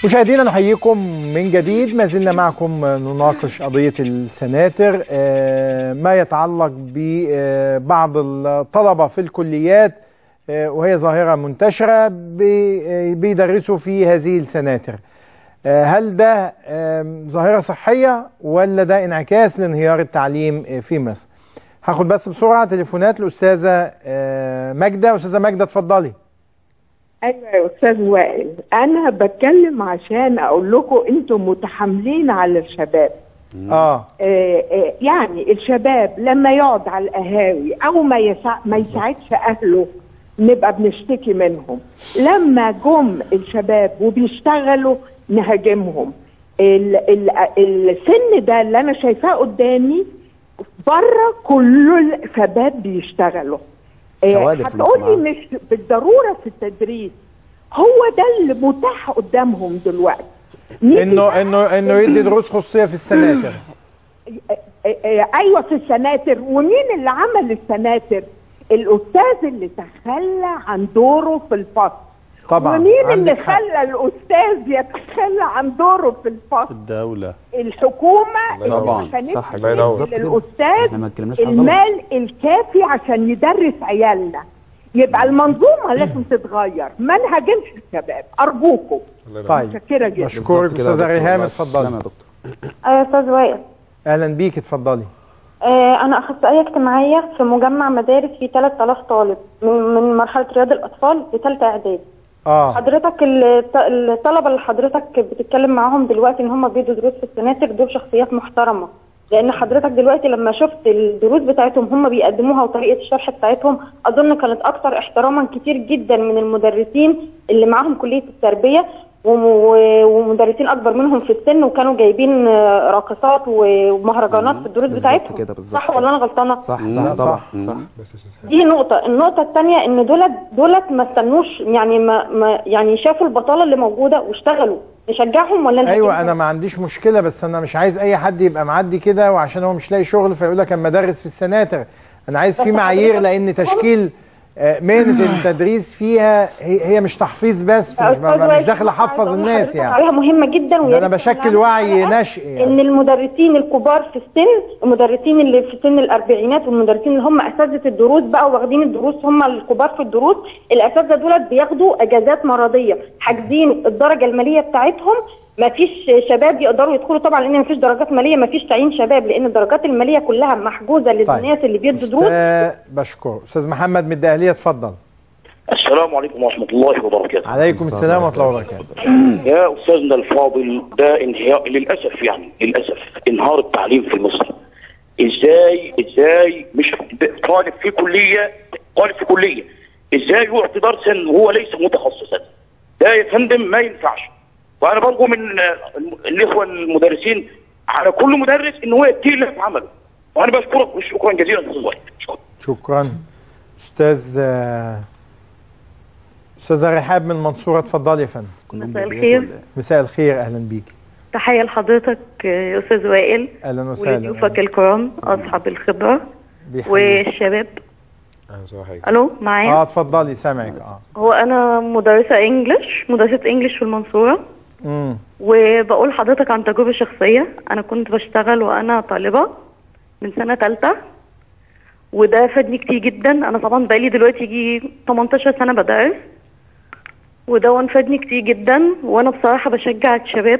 مشاهدينا نحييكم من جديد ما زلنا معكم نناقش قضية السناتر آه، ما يتعلق ببعض الطلبة في الكليات آه، وهي ظاهرة منتشرة بي- آه، بيدرسوا في هذه السناتر آه، هل ده آه، ظاهرة صحية ولا ده انعكاس لانهيار التعليم آه، في مصر هاخد بس بسرعة تليفونات الأستاذة آه، ماجدة أستاذة ماجدة اتفضلي ايوه يا استاذ وائل انا بتكلم عشان اقول لكم انتم متحاملين على الشباب اه آه آه يعني الشباب لما يقعد على القهاوي او ما يسع ما يساعدش اهله نبقى بنشتكي منهم لما جم الشباب وبيشتغلوا نهاجمهم ال ال السن ده اللي انا شايفاه قدامي بره كل الشباب بيشتغلوا آه، حوادث هتقولي المجتمعات. مش بالضروره في التدريس هو ده اللي متاح قدامهم دلوقتي نيجي انه بقى انه انه يدي دروس خصوصيه في السناتر آه، آه، ايوه في السناتر ومين اللي عمل السناتر الاستاذ اللي تخلى عن دوره في الفصل طبعا ومين اللي عندك حق. خلى الاستاذ يتخلى عن دوره في الفصل الدولة الحكومه اللي طبعا. ما كانتش صح تدي كده. بالظبط كده. للاستاذ احنا ما اتكلمناش عن المال الكافي عشان يدرس عيالنا يبقى المنظومه لازم تتغير ما نهاجمش الشباب ارجوكم طيب متشكره جدا بشكرك استاذه ريهام اتفضلي يا دكتور يا استاذ وائل اهلا بيك اتفضلي آه، انا اخصائيه اجتماعيه في مجمع مدارس فيه 3000 طالب من من مرحله رياض الاطفال لثالثه اعدادي اه حضرتك الط- الطلبه اللي حضرتك بتتكلم معاهم دلوقتي ان هم بيدوا دروس في السناتر دول شخصيات محترمه لان حضرتك دلوقتي لما شفت الدروس بتاعتهم هم بيقدموها وطريقه الشرح بتاعتهم اظن كانت اكثر احتراما كتير جدا من المدرسين اللي معاهم كليه التربيه وم- و- ومدرسين اكبر منهم في السن وكانوا جايبين آه، راقصات ومهرجانات في الدروس بالظبط بتاعتهم كده، بالظبط صح كده. ولا انا غلطانه صح لا، صح طبعا صح. صح دي نقطة، النقطة الثانية إن دولت دولت ما استنوش يعني ما, ما يعني شافوا البطالة اللي موجودة واشتغلوا، نشجعهم ولا نهاجمهم؟ ايوه انا ما عنديش مشكله بس انا مش عايز اي حد يبقى معدي كده وعشان هو مش لاقي شغل فيقول لك اما ادرس في السناتر انا عايز في بس معايير حضرتك- لان تشكيل آه، مهنه التدريس فيها هي هي مش تحفيظ بس مش, أستاذ مش وائل، داخل احفظ عايزة أقول الناس لحضرتك يعني عليها مهمة جدا ده ويا انا ريت بشكل نعمل وعي حلقة نشئ ان يعني المدرسين الكبار في السن المدرسين اللي في سن الاربعينات والمدرسين اللي هم اساتذه الدروس بقى واخدين الدروس هم الكبار في الدروس الاساتذه دولت بياخدوا اجازات مرضيه حاجزين الدرجه الماليه بتاعتهم ما فيش شباب يقدروا يدخلوا طبعا لان ما فيش درجات ماليه ما فيش تعيين شباب لان الدرجات الماليه كلها محجوزه للناس اللي بيدوا دروس آه، بشكر استاذ محمد من الدقهليه اتفضل السلام عليكم ورحمة الله وبركاته. عليكم السلام ورحمه الله وبركاته يا أستاذنا الفاضل ده انهيار للأسف يعني للأسف انهار التعليم في مصر. إزاي إزاي مش طالب في كلية طالب في كلية إزاي يعطي درسا وهو ليس متخصصا؟ ده يا فندم ما ينفعش. وأنا برجو من آه، الإخوة المدرسين على كل مدرس إن هو يبتدي اللي في عمله. وأنا بشكرك شكرا جزيلا أستاذ وائل. شكرا. شكرا استاذ آه، استاذه رحاب من المنصوره اتفضلي يا فندم مساء الخير مساء الخير اهلا بيك تحية لحضرتك يا أستاذ وائل اهلا وسهلا ولضيوفك الكرام أصحاب الخبرة بيحييك. والشباب ألو معايا اه اتفضلي سامعك اه هو أنا مدرسة إنجلش مدرسة إنجلش في المنصورة امم وبقول لحضرتك عن تجربة شخصية أنا كنت بشتغل وأنا طالبة من سنة تالتة وده فادني كتير جدا أنا طبعا بقالي دلوقتي يجي 18 سنة بدرس وده فادني كتير جدا وأنا بصراحة بشجع الشباب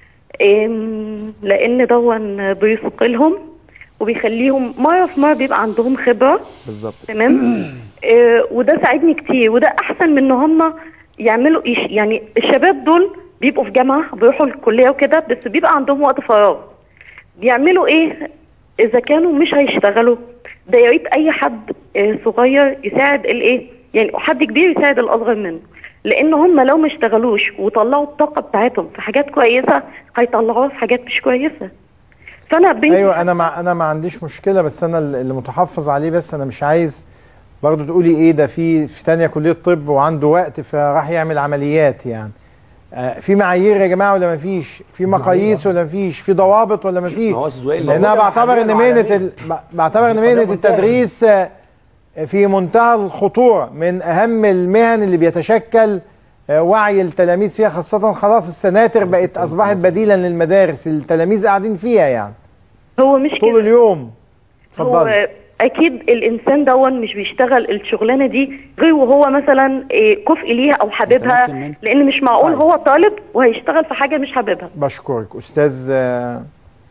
إم، لأن دون بيثقلهم وبيخليهم مرة في مرة بيبقى عندهم خبرة بالظبط تمام آه وده ساعدني كتير وده احسن من ان هم يعملوا إيش يعني الشباب دول بيبقوا في جامعه بيروحوا الكليه وكده بس بيبقى عندهم وقت فراغ بيعملوا ايه اذا كانوا مش هيشتغلوا ده يا ريت اي حد آه صغير يساعد الايه يعني حد كبير يساعد الاصغر منه لان هم لو ما اشتغلوش وطلعوا الطاقه بتاعتهم في حاجات كويسه هيطلعوها في حاجات مش كويسه فانا بنتي ايوه انا مع انا ما عنديش مشكله بس انا اللي متحفظ عليه بس انا مش عايز برضه تقولي ايه ده في في تانية كليه طب وعنده وقت فراح يعمل عمليات يعني آه في معايير يا جماعه ولا ما فيش في مقاييس ولا ما فيش في ضوابط ولا ما فيش ما هو أستاذ وائل لان انا موجودة بعتبر ان حالياً مهنه وعالمياً. ال... ب- بعتبر ان مهنه التدريس آه، في منتهى الخطوره من اهم المهن اللي بيتشكل آه، وعي التلاميذ فيها خاصة خلاص السناتر بقت أصبحت بديلا للمدارس التلاميذ قاعدين فيها يعني هو مش طول كده اليوم هو اتفضلي اكيد الانسان دون مش بيشتغل الشغلانه دي غير وهو مثلا إيه، كفء ليها او حاببها لان مش معقول هو طالب وهيشتغل في حاجه مش حاببها بشكرك أستاذ آه،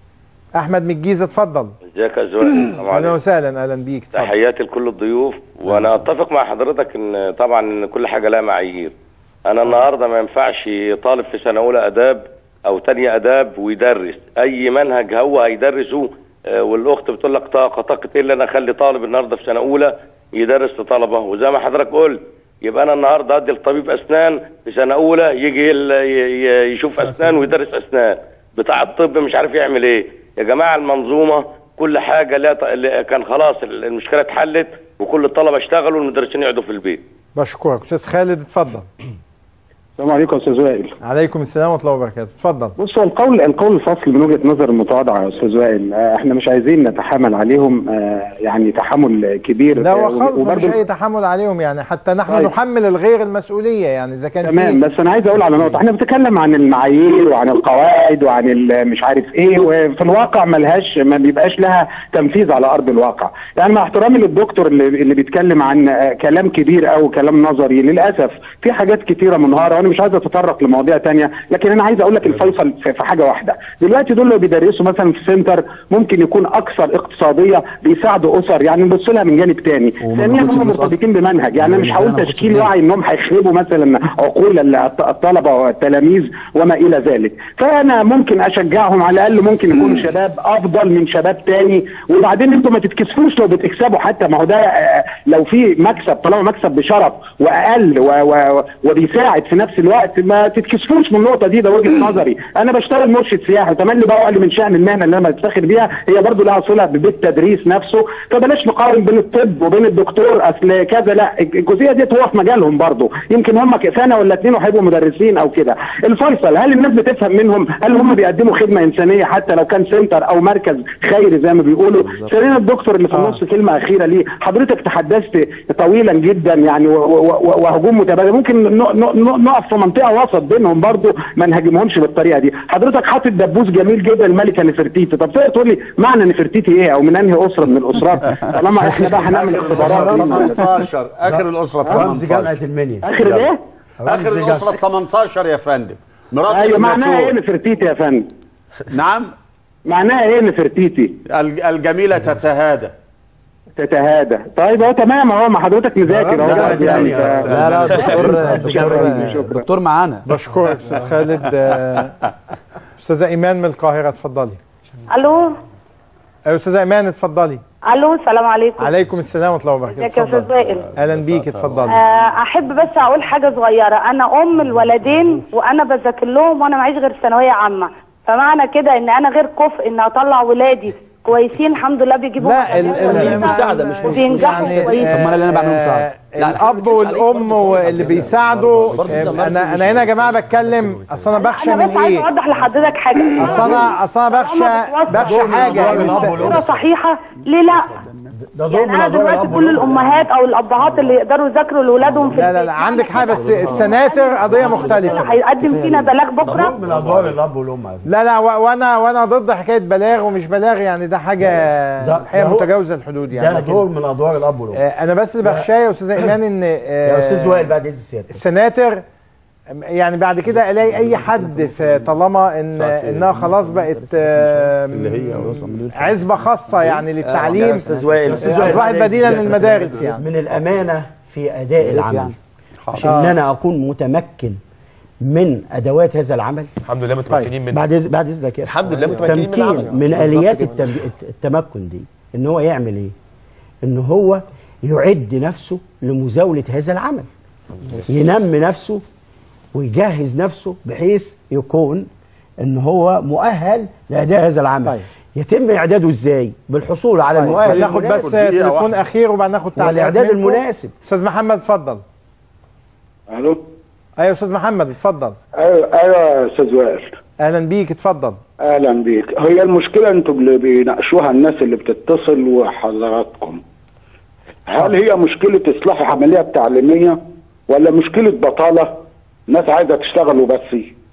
أحمد من الجيزة اتفضل ازيك يا زويل السلام أهلا عليكم وسهلا أهلا بيك اتفضل. تحياتي لكل الضيوف وانا اتفق مع حضرتك ان طبعا ان كل حاجه لها معايير انا النهارده ما ينفعش طالب في سنه اولى اداب او تانية اداب ويدرس اي منهج هو هيدرسه آه، والاخت بتقول لك طاقه طاقه ايه اللي انا اخلي طالب النهارده في سنه اولى يدرس لطلبه وزي ما حضرتك قلت يبقى انا النهارده ادي لطبيب اسنان في سنه اولى يجي ال- ي- ي- يشوف اسنان ويدرس اسنان بتاع الطب مش عارف يعمل ايه يا جماعه المنظومه كل حاجه لا ت- لا- كان خلاص المشكله اتحلت وكل الطلبه اشتغلوا والمدرسين يقعدوا في البيت بشكرك أستاذ خالد اتفضل السلام عليكم يا استاذ وائل عليكم السلام ورحمة الله وبركاته اتفضل بص هو القول القول الفصل من وجهه نظر المتواضعه يا استاذ وائل آه، احنا مش عايزين نتحامل عليهم آه، يعني تحمل كبير لا آه، هو خالص مش وبرضه- أي تحمل عليهم يعني حتى نحن طيب. نحمل الغير المسؤولية يعني إذا كان تمام في بس انا عايز اقول على نقطه احنا بنتكلم عن المعايير وعن القواعد وعن ال- مش عارف ايه وفي الواقع ملهاش ما بيبقاش لها تنفيذ على ارض الواقع يعني مع احترامي للدكتور اللي, اللي بيتكلم عن آه، كلام كبير او كلام نظري للاسف في حاجات كتيره منهاره وانا مش عايز اتطرق لمواضيع تانية لكن انا عايز اقول لك الفيصل في في حاجه واحده دلوقتي دول لو بيدرسوا مثلا في سنتر ممكن يكون اكثر اقتصاديه بيساعدوا اسر يعني نبص لها من جانب تاني ثانيا بناخدش هم فلوس مرتبطين بمنهج يعني انا مش هقول ما بناخدش تشكيل فلوس. وعي انهم هيخربوا مثلا عقول ال- الطلبه والتلاميذ وما الى ذلك فانا ممكن اشجعهم على الاقل ممكن يكونوا شباب افضل من شباب تاني وبعدين انتوا ما تتكسفوش لو بتكسبوا حتى ما هو ده آه، لو في مكسب طالما مكسب بشرف واقل و و وبيساعد في نفس الوقت ما تتكسفوش من النقطه دي ده وجهه نظري انا بشتغل مرشد سياحي وتملي بقى اقل من شان المهنه اللي انا بفتخر بيها هي برضو لها صله بالتدريس نفسه فبلاش نقارن بين الطب وبين الدكتور اصل كذا لا الجزئيه دي هو في مجالهم برضو يمكن هم ك- سنه ولا اتنين وهيبقوا مدرسين او كده الفيصل هل الناس بتفهم منهم هل هم بيقدموا خدمه انسانيه حتى لو كان سنتر او مركز خيري زي ما بيقولوا ثانيا الدكتور اللي في النص كلمه اخيره ليه حضرتك تحدثت طويلا جدا يعني و- و- و- وهجوم متبادل ممكن ن- ن- ن- نقف في منطقه وسط بينهم برضو ما نهاجمهمش بالطريقه دي حضرتك حاطط دبوس جميل جدا الملكه نفرتيتي طب تقدر تقول لي معنى نفرتيتي ايه او من انهي اسره من الاسرات طالما احنا بقى هنعمل اختبارات 18 اخر الاسره رمز 18 جامعه المنيا اخر الايه اخر الاسره 18 يا فندم مرات ايوه معناها ايه الدكتور. نفرتيتي يا فندم نعم معناها ايه نفرتيتي الج- الجميله تتهادى تتهادى طيب اهو تمام اهو ما حضرتك مذاكر اهو لا، برضه يعني ف- لا لا دكتور شكراً. دكتور دكتور معانا بشكرك أستاذ خالد آه، أستاذة إيمان من القاهرة اتفضلي الو أيوة أستاذة إيمان اتفضلي الو السلام عليكم عليكم السلام ورحمة الله وبركاته ازيك يا استاذ اتفضلي. وائل أهلا بيك اتفضلي آه، احب بس اقول حاجه صغيره انا ام الولدين وانا بذاكر لهم وانا معيش غير ثانويه عامه فمعنى كده ان انا غير كفء ان اطلع ولادي كويسين الحمد لله بيجيبوا لا ال- مجاميع ال- كويسة مساعدة مش وبينجحوا يعني كويس طب ما أنا اللي أنا بعمله مساعدة. لا، لا، الاب والام واللي بيساعدوا آه، انا انا هنا يا جماعه بتكلم اصل انا بخشى انا من بس عايز ايه اوضح لحضرتك حاجه اصل انا اصل انا بخشى بخشى حاجه صوره صحيحه ليه لا ده دور يعني من انا ادوار دلوقتي الاب كل والام الامهات او الابهات اللي يقدروا يذاكروا لاولادهم في لا لا البيت لا عندك حاجه بس السناتر قضيه مختلفه هيقدم فينا بلاغ بكره من ادوار الاب والام على فكرة. لا لا و- وانا وانا ضد حكايه بلاغ ومش بلاغ يعني ده حاجه ده- الحقيقه ده هو- متجاوزه الحدود يعني ده لكن دور من ادوار الاب والام آه، انا بس اللي بخشاه يا استاذ ايمان ان آه، يا استاذ وائل بعد اذن سيادتك السناتر يعني بعد كده الاقي اي حد في طالما ان انها خلاص بقت آه، عزبه خاصه يعني للتعليم استاذ وائل اصبحت بديلا للمدارس يعني من الامانه في اداء العمل يعني. مش ان انا اكون متمكن من ادوات هذا العمل الحمد لله متمكنين من بعد إذ- بعد اذنك يا الحمد لله متمكنين من تمكين العمل. من اليات التم... التمكن دي ان هو يعمل ايه ان هو يعد نفسه لمزاوله هذا العمل ينمي نفسه ويجهز نفسه بحيث يكون ان هو مؤهل لاداء هذا العمل طيب. يتم اعداده ازاي بالحصول على المؤهل ناخد بس المناسب تليفون اخير وبعدين ناخد تعليقات والاعداد منكم. المناسب استاذ محمد اتفضل الو ايوه استاذ محمد اتفضل ايوه ايوه يا استاذ وائل اهلا بيك اتفضل اهلا بيك هي المشكله انتوا اللي بيناقشوها الناس اللي بتتصل وحضراتكم هل هي مشكله اصلاح عمليه تعليميه ولا مشكله بطاله ناس عايزه تشتغل وبس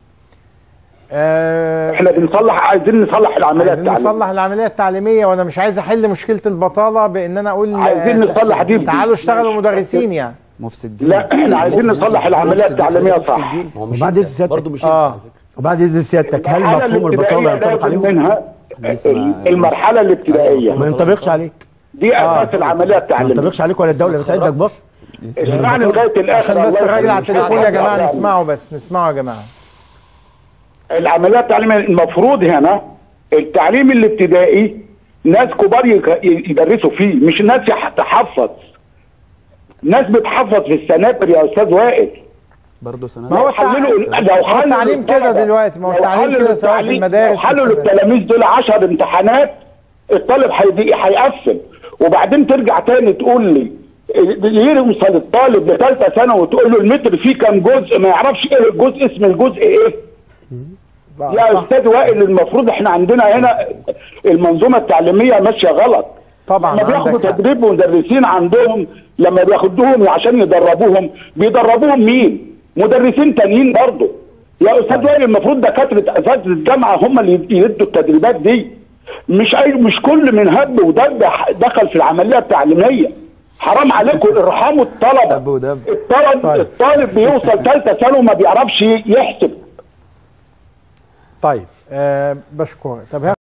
آه احنا بنصلح عايزين نصلح العمليه عايزين التعليميه نصلح العمليه التعليميه وانا مش عايز احل مشكله البطاله بان انا اقول عايزين آه، نصلح دي. تعالوا اشتغلوا مدرسين يعني مفسدين لا احنا عايزين نصلح العمليه التعليميه صح وبعد اذن سيادتك برضه مش اه وبعد اذن سيادتك هل المرحلة مفهوم البطاله الابتدائية ينطبق لازم عليهم؟ منها المرحله الابتدائيه ما ينطبقش عليك دي اساس العمليه ما التعليميه ينطبقش عليك ولا الدوله بتعدك برضه اسمعني لغايه الاخر عشان بس الله الراجل على يخليك. التليفون يا جماعه نسمعه بس نسمعه يا جماعه العمليات التعليميه المفروض هنا التعليم الابتدائي ناس كبار يك- يدرسوا فيه مش ناس يح- تحفظ ناس بتحفظ في السناتر يا استاذ وائل برضه سنة ما هو لو حللوا التع- لو هو حللوا التعليم كده الطلبة- دلوقتي ما هو لو التعليم حللوا كده سواء في التعليم- المدارس لو حللوا والسنة. التلاميذ دول 10 امتحانات الطالب هيدي- هيقفل وبعدين ترجع تاني تقول لي يوصل الطالب لثالثه سنه وتقول له المتر فيه كام جزء ما يعرفش ايه الجزء اسم الجزء ايه يا صح. استاذ وائل المفروض احنا عندنا هنا المنظومه التعليميه ماشيه غلط طبعا لما بياخدوا عندك حق. تدريب مدرسين عندهم لما بياخدوهم عشان يدربوهم بيدربوهم مين؟ مدرسين تانيين برضه يا استاذ وائل المفروض دكاتره اساتذه الجامعه هم اللي يدوا التدريبات دي مش اي مش كل من هب ودب دخل في العمليه التعليميه حرام عليكم ارحموا الطلبه دب ودب. الطالب طيب. الطالب بيوصل ثالثه ثانوي وما بيعرفش يحسب طيب آه بشكر طب